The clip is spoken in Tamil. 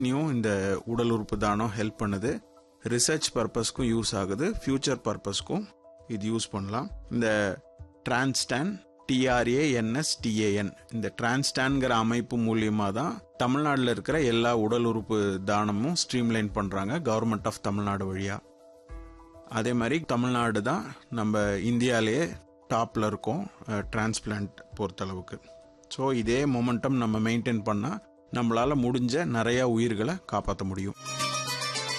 நியும் இந்த உடல் உறுப்பு தானம் ஹெல்ப் பண்ணுது ரிசர்ச் பர்பஸ்க்கும் யூஸ் ஆகுது ஃபியூச்சர் பர்பஸ்க்கும் இது யூஸ் பண்ணலாம் இந்த டிரான்ஸ்டான் டிஆர்ஏஎன்எஸ் டிஏஎன் இந்த டிரான்ஸ்டான்ங்கிற அமைப்பு மூலியமாக தான் தமிழ்நாட்டில் இருக்கிற எல்லா உடல் உறுப்பு தானமும் ஸ்ட்ரீம்லைன் பண்ணுறாங்க கவர்மெண்ட் ஆஃப் தமிழ்நாடு வழியாக அதே மாதிரி தமிழ்நாடு தான் நம்ம இந்தியாவிலேயே டாப்பில் இருக்கோம் டிரான்ஸ்பிளான்ட் பொறுத்தளவுக்கு ஸோ இதே மொமெண்டம் நம்ம மெயின்டைன் பண்ணால் நம்மளால் முடிஞ்ச நிறையா உயிர்களை காப்பாற்ற முடியும்